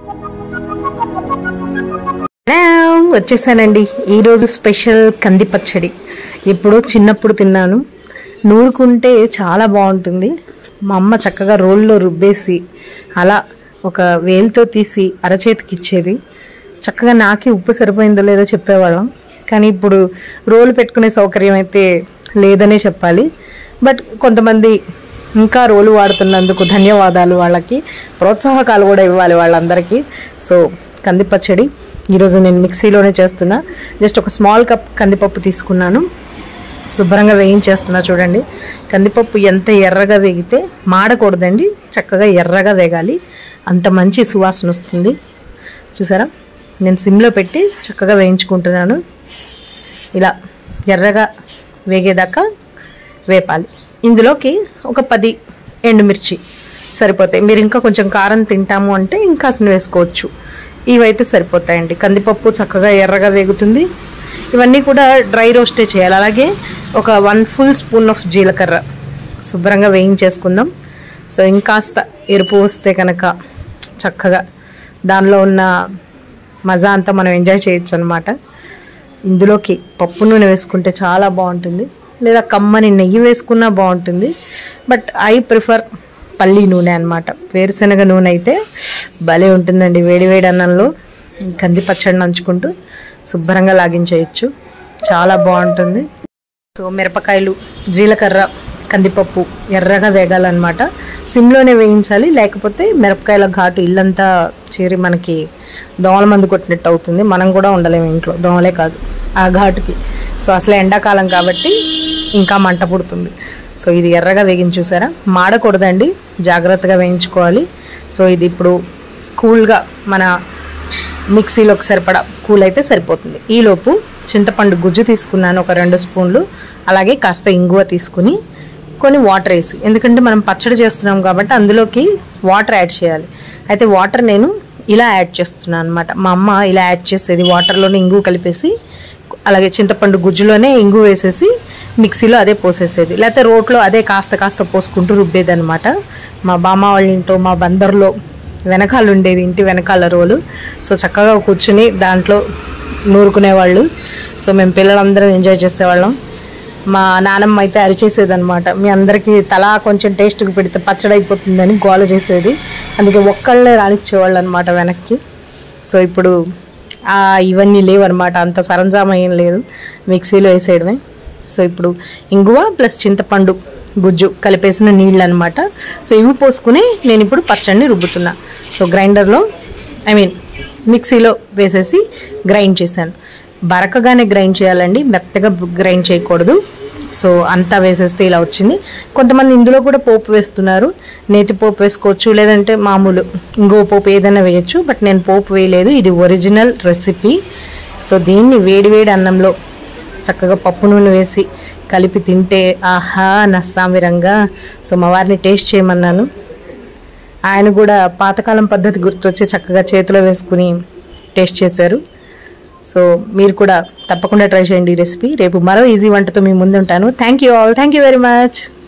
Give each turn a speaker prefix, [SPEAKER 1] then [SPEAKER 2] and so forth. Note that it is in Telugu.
[SPEAKER 1] హలో, వచ్చేసానండి ఈరోజు స్పెషల్ కంది పచ్చడి ఇప్పుడు చిన్నప్పుడు తిన్నాను నూరుకుంటే చాలా బాగుంటుంది మా అమ్మ చక్కగా రోల్లో రుబ్బేసి అలా ఒక వేలుతో తీసి అరచేతికి ఇచ్చేది చక్కగా నాకి ఉప్పు సరిపోయిందో లేదో చెప్పేవాళ్ళం కానీ ఇప్పుడు రోలు పెట్టుకునే సౌకర్యం అయితే లేదనే చెప్పాలి బట్ కొంతమంది ఇంకా రోలు వాడుతున్నందుకు ధన్యవాదాలు వాళ్ళకి ప్రోత్సాహకాలు కూడా ఇవ్వాలి వాళ్ళందరికీ సో కంది పచ్చడి ఈరోజు నేను మిక్సీలోనే చేస్తున్నా జస్ట్ ఒక స్మాల్ కప్ కందిపప్పు తీసుకున్నాను శుభ్రంగా వేయించేస్తున్నా చూడండి కందిపప్పు ఎంత ఎర్రగా వేగితే మాడకూడదండి చక్కగా ఎర్రగా వేగాలి అంత మంచి సువాసన వస్తుంది చూసారా నేను సిమ్లో పెట్టి చక్కగా వేయించుకుంటున్నాను ఇలా ఎర్రగా వేగేదాకా వేపాలి ఇందులోకి ఒక పది ఎండుమిర్చి సరిపోతాయి మీరు ఇంకా కొంచెం కారం తింటాము అంటే ఇంకా వేసుకోవచ్చు ఇవైతే సరిపోతాయండి కందిపప్పు చక్కగా ఎర్రగా వేగుతుంది ఇవన్నీ కూడా డ్రై రోస్టే చేయాలి అలాగే ఒక వన్ ఫుల్ స్పూన్ ఆఫ్ జీలకర్ర శుభ్రంగా వేయించేసుకుందాం సో ఇంకాస్త ఎరుపు వస్తే కనుక చక్కగా దానిలో ఉన్న మజా అంతా మనం ఎంజాయ్ చేయొచ్చు అనమాట ఇందులోకి పప్పు నూనె వేసుకుంటే చాలా బాగుంటుంది లేదా కమ్మని నెయ్యి వేసుకున్నా బాగుంటుంది బట్ ఐ ప్రిఫర్ పల్లి నూనె అనమాట వేరుశనగ నూనె అయితే భలే ఉంటుందండి వేడి వేడి అన్నంలో కంది పచ్చడి నంచుకుంటూ శుభ్రంగా లాగించేయచ్చు చాలా బాగుంటుంది సో మిరపకాయలు జీలకర్ర కందిపప్పు ఎర్రగా వేగాలన్నమాట సిమ్లోనే వేయించాలి లేకపోతే మిరపకాయల ఘాటు ఇల్లంతా చేరి మనకి దోమల మందు కొట్టినట్టు అవుతుంది మనం కూడా ఉండలేము ఇంట్లో దోమలే కాదు ఆ ఘాటుకి సో అసలు ఎండాకాలం కాబట్టి ఇంకా మంట పుడుతుంది సో ఇది ఎర్రగా వేగించి చూసారా మాడకూడదండి జాగ్రత్తగా వేయించుకోవాలి సో ఇది ఇప్పుడు కూల్గా మన మిక్సీలోకి సరిపడా కూల్ అయితే సరిపోతుంది ఈలోపు చింతపండు గుజ్జు తీసుకున్నాను ఒక రెండు స్పూన్లు అలాగే కాస్త ఇంగువ తీసుకుని కొన్ని వాటర్ వేసి ఎందుకంటే మనం పచ్చడి చేస్తున్నాం కాబట్టి అందులోకి వాటర్ యాడ్ చేయాలి అయితే వాటర్ నేను ఇలా యాడ్ చేస్తున్నాను అనమాట మా అమ్మ ఇలా యాడ్ చేసేది వాటర్లోనే ఇంగు కలిపేసి అలాగే చింతపండు గుజ్జులోనే ఇంగు వేసేసి మిక్సీలో అదే పోసేసేది లేకపోతే రోట్లో అదే కాస్త కాస్త పోసుకుంటూ రుబ్బేది అనమాట మా బామ్మ వాళ్ళ ఇంట్లో మా బందర్లో వెనకాల ఉండేది ఇంటి వెనకాల రోలు సో చక్కగా కూర్చుని దాంట్లో నూరుకునేవాళ్ళు సో మేము పిల్లలందరం ఎంజాయ్ చేసేవాళ్ళం మా నానమ్మ అయితే అరిచేసేది అనమాట మీ అందరికీ తలా కొంచెం టేస్ట్కి పెడితే పచ్చడి అయిపోతుందని గోల చేసేది అందుకే ఒక్కళ్ళే రానిచ్చేవాళ్ళు అనమాట వెనక్కి సో ఇప్పుడు ఆ ఇవన్నీ లేవన్నమాట అంత సరంజామా ఏం లేదు మిక్సీలో వేసేయడమే సో ఇప్పుడు ఇంగువ ప్లస్ చింతపండు గుజ్జు కలిపేసిన నీళ్ళు అనమాట సో ఇవి పోసుకుని నేను ఇప్పుడు పచ్చడిని రుబ్బుతున్నా సో గ్రైండర్లో ఐ మీన్ మిక్సీలో వేసేసి గ్రైండ్ చేశాను బరకగానే గ్రైండ్ చేయాలండి మెత్తగా గ్రైండ్ చేయకూడదు సో అంతా వేసేస్తే ఇలా వచ్చింది కొంతమంది ఇందులో కూడా పోపు వేస్తున్నారు నేతి పోపు వేసుకోవచ్చు లేదంటే మామూలు ఇంకో పోపు ఏదైనా వేయచ్చు బట్ నేను పోపు వేయలేదు ఇది ఒరిజినల్ రెసిపీ సో దీన్ని వేడివేడి అన్నంలో చక్కగా పప్పు నూనె వేసి కలిపి తింటే ఆహా నస్సామిరంగా సో మా వారిని టేస్ట్ చేయమన్నాను ఆయన కూడా పాతకాలం పద్ధతి గుర్తొచ్చి చక్కగా చేతిలో వేసుకుని టేస్ట్ చేశారు సో మీరు కూడా తప్పకుండా ట్రై చేయండి ఈ రెసిపీ రేపు మరో ఈజీ వంటతో మీ ముందు ఉంటాను thank you all thank you very much